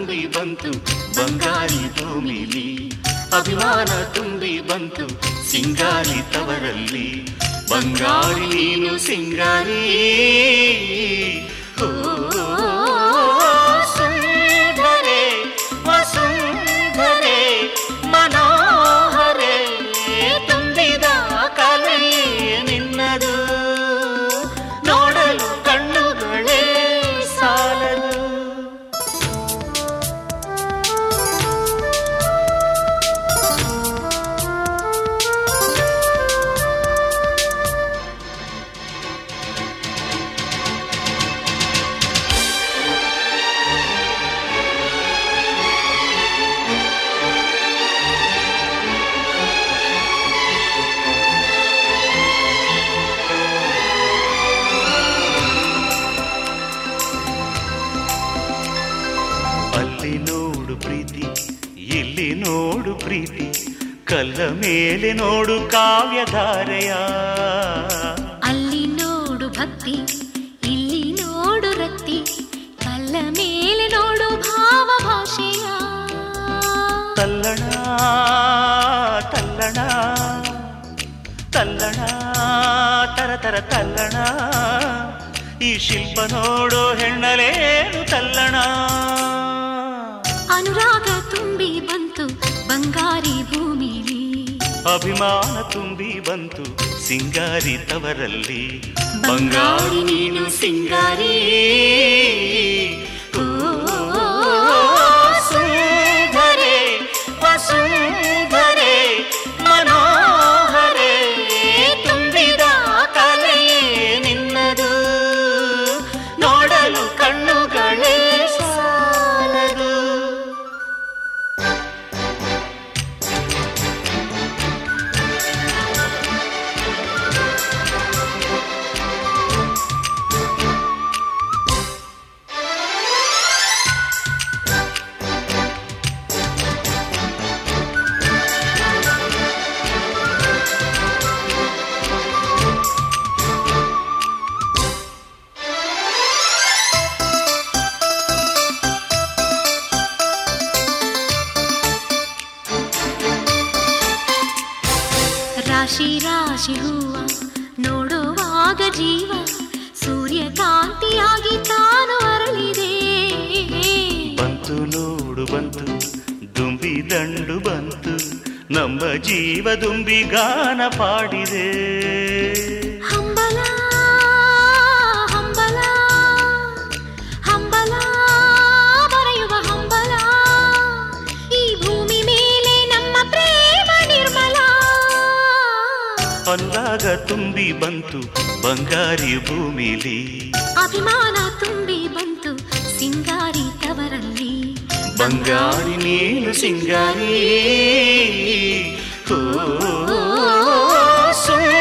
ತುಂಬಿ ಬಂತು ಬಂಗಾರಿ ಭೂಮಿಲಿ ಅಭಿಮಾನ ತುಂಬಿ ಬಂತು ಸಿಂಗಾರಿ ತವರಲ್ಲಿ ಬಂಗಾರಿ ನೀನು ಸಿಂಗಾರಿ ಓ ಸುಂದರೆ ವಸುಂಧರೆ ಮನೋಹರೆ ತುಂಬಿದ ಕಲೆ ನಿನ್ನದು ನೋಡಲು ಕಣ್ಣುಗಳೇ ಸಾಲದು ಅಲ್ಲಿ ನೋಡು ಪ್ರೀತಿ ಇಲ್ಲಿ ನೋಡು ಪ್ರೀತಿ ಕಲ್ಲ ಮೇಲೆ ನೋಡು ಕಾವ್ಯಧಾರೆಯ ಅಲ್ಲಿ ನೋಡು ಭಕ್ತಿ ಇಲ್ಲಿ ನೋಡು ರಕ್ತಿ ಕಲ್ಲ ಮೇಲೆ ನೋಡು ಭಾವ ಭಾಷೆಯ ತಲ್ಲಣ ತಲ್ಲಣ ತಲ್ಲಣ ತರ ತರ ತಲ್ಲಣ ಈ ಶಿಲ್ಪ ನೋಡು ಹೆಣ್ಣಲೇನು ತಲ್ಲಣ ಅನುರಾಗ ತುಂಬಿ ಬಂತು ಬಂಗಾರಿ ಭೂಮಿಲಿ ಅಭಿಮಾನ ತುಂಬಿ ಬಂತು ಸಿಂಗಾರಿ ತವರಲ್ಲಿ ಬಂಗಾರಿ ನೀನು ಸಿಂಗಾರಿ ಓ, ಸುಂದರೆ ವಸುಂಧರೆ ಮನೋಹರೆ ತುಂಬಿದ ಕಲೆಯೇ ನಿನ್ನದು ನೋಡಲು ಕಣ್ಣುಗಳೇ ಸಾಲದು ರಾಶಿ ರಾಶಿ ಹೂವ ನೋಡುವಾಗ ಜೀವ ಸೂರ್ಯಕಾಂತಿಯಾಗಿ ತಾನು ಅರಳಿದೆ ಬಂತು ನೋಡು ಬಂತು ದುಂಬಿ ದಂಡು ಬಂತು ನಮ್ಮ ಜೀವ ದುಂಬಿ ಗಾನ ಪಾಡಿದೆ ಹಂಬಲ ಹಂಬಲ ಹಂಬಲ ಬರೆಯುವ ಹಂಬಲ ಈ ಭೂಮಿ ಮೇಲೆ ನಮ್ಮ ಪ್ರೇಮ ನಿರ್ಮಲ ಅಂದಾಗ ತುಂಬಿ ಬಂತು ಬಂಗಾರಿ ಭೂಮಿಲಿ ಅಭಿಮಾನ ತುಂಬಿ ಬಂತು ಸಿಂಗಾರಿ ತವರಲ್ಲಿ ಬಂಗಾರಿ ನೀನು ಸಿಂಗಾರಿ ಓ ಸುಂದರ